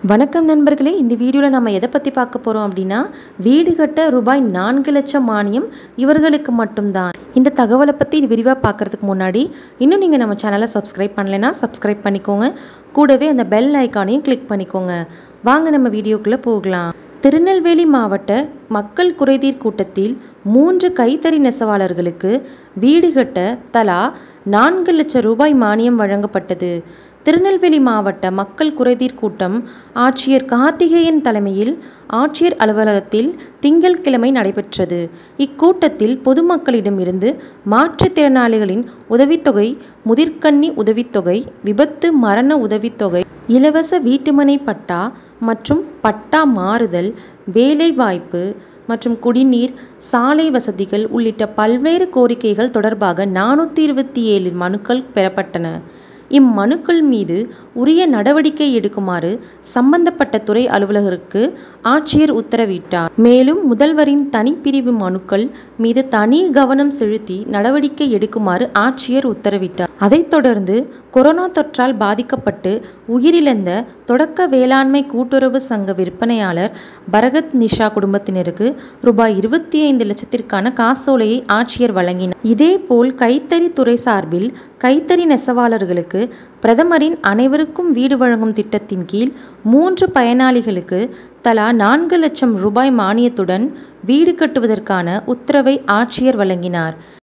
வணக்கம் நண்பர்களே இந்த வீடியோவில் நம்ம எதை பற்றி பார்க்க போகிறோம் அப்படின்னா வீடு கட்ட ரூபாய் நான்கு லட்சம் மானியம் இவர்களுக்கு மட்டும்தான் இந்த தகவலை பற்றி விரிவாக பார்க்குறதுக்கு முன்னாடி இன்னும் நீங்கள் நம்ம சேனலை சப்ஸ்கிரைப் பண்ணலைன்னா சப்ஸ்கிரைப் பண்ணிக்கோங்க கூடவே அந்த பெல் ஐக்கானையும் கிளிக் பண்ணிக்கோங்க வாங்க நம்ம வீடியோக்குள்ளே போகலாம் திருநெல்வேலி மாவட்ட மக்கள் குறைதீர் கூட்டத்தில் மூன்று கைத்தறி நெசவாளர்களுக்கு வீடு கட்ட தலா நான்கு லட்சம் ரூபாய் மானியம் வழங்கப்பட்டது திருநெல்வேலி மாவட்ட மக்கள் குறைதீர் கூட்டம் ஆட்சியர் கார்த்திகேயன் தலைமையில் ஆட்சியர் அலுவலகத்தில் திங்கட்கிழமை நடைபெற்றது இக்கூட்டத்தில் பொதுமக்களிடமிருந்து மாற்றுத்திறனாளிகளின் உதவித்தொகை முதிர்கன்னி உதவித்தொகை விபத்து மரண உதவித்தொகை இலவச வீட்டுமனை பட்டா மற்றும் பட்டா மாறுதல் வேலைவாய்ப்பு மற்றும் குடிநீர் சாலை வசதிகள் உள்ளிட்ட பல்வேறு கோரிக்கைகள் தொடர்பாக நானூற்றி இருபத்தி ஏழு மனுக்கள் பெறப்பட்டன இம்மனுக்கள் மீது உரிய நடவடிக்கை எடுக்குமாறு சம்பந்தப்பட்ட துறை அலுவலருக்கு ஆட்சியர் உத்தரவிட்டார் மேலும் முதல்வரின் தனிப்பிரிவு மனுக்கள் மீது தனி கவனம் செலுத்தி நடவடிக்கை எடுக்குமாறு ஆட்சியர் உத்தரவிட்டார் அதைத் தொடர்ந்து கொரோனா தொற்றால் பாதிக்கப்பட்டு உயிரிழந்த தொடக்க வேளாண்மை கூட்டுறவு சங்க விற்பனையாளர் பரகத் நிஷா குடும்பத்தினருக்கு ரூபாய் இருபத்தி ஐந்து லட்சத்திற்கான காசோலையை ஆட்சியர் வழங்கினார் இதேபோல் கைத்தறி துறை சார்பில் கைத்தறி நெசவாளர்களுக்கு பிரதமரின் அனைவருக்கும் வீடு வழங்கும் திட்டத்தின் கீழ் மூன்று பயனாளிகளுக்கு தலா நான்கு லட்சம் ரூபாய் மானியத்துடன் வீடு கட்டுவதற்கான உத்தரவை ஆட்சியர் வழங்கினார்